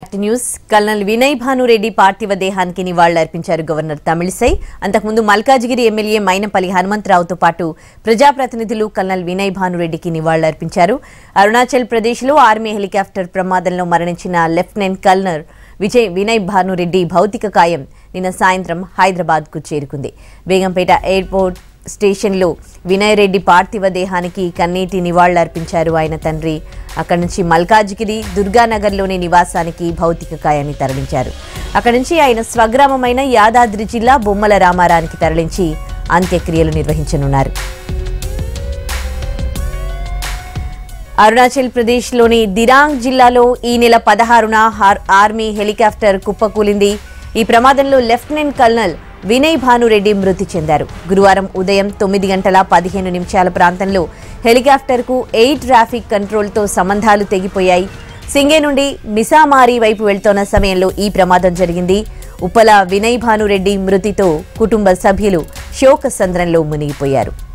news colonel Vinay భానురెడ్డి పార్థివ దేహానికి నివాళులర్పించారు గవర్నర్ తమిళిసై అంతకుముందు మల్కాజిగిరి ఎమ్మెల్యే మైనపల్లి హనుమంతరావుతో పాటు ప్రజాప్రతినిధులు కల్నల్ వినయ్ భానురెడ్డికి నివాళులర్పించారు అరుణాచల్ ప్రదేశ్లో ఆర్మీ హెలికాప్టర్ ప్రమాదంలో మరణించిన లెఫ్టినెంట్ కల్నల్ విజయ్ వినయ్ భానురెడ్డి భౌతిక కాయం నిన్న సాయంత్రం హైదరాబాద్కు చేరుకుంది బేగంపేట ఎయిర్పోర్ట్ స్టేషన్లో వినయ్ రెడ్డి పార్థివ దేహానికి కన్నీటి నివాళులర్పించారు ఆయన తండ్రి అక్కడి నుంచి మల్కాజ్గిరి దుర్గానగర్లోని నివాసానికి భౌతిక కాయాన్ని తరలించారు అక్కడి నుంచి ఆయన స్వగ్రామమైన యాదాద్రి జిల్లా బొమ్మల రామారానికి తరలించి అంత్యక్రియలు నిర్వహించనున్నారు అరుణాచల్ ప్రదేశ్లోని దిరాంగ్ జిల్లాలో ఈ నెల పదహారున హార్- ఆర్మీ హెలికాప్టర్ కుప్పకూలింది ఈ ప్రమాదంలో లెఫ్టినెంట్ కల్నల్ వినయ్ భానురెడ్డి మృతి చెందారు గురువారం ఉదయం తొమ్మిది గంటల పదిహేను నిమిషాల ప్రాంతంలో హెలికాప్టర్కు ఎయిర్ ట్రాఫిక్ కంట్రోల్తో సంబంధాలు తెగిపోయాయి సింగే నుండి మిసామారి వైపు వెళ్తున్న సమయంలో ఈ ప్రమాదం జరిగింది ఉపల వినయ్ భానురెడ్డి మృతితో కుటుంబ సభ్యులు శోక సంద్రంలో మునిగిపోయారు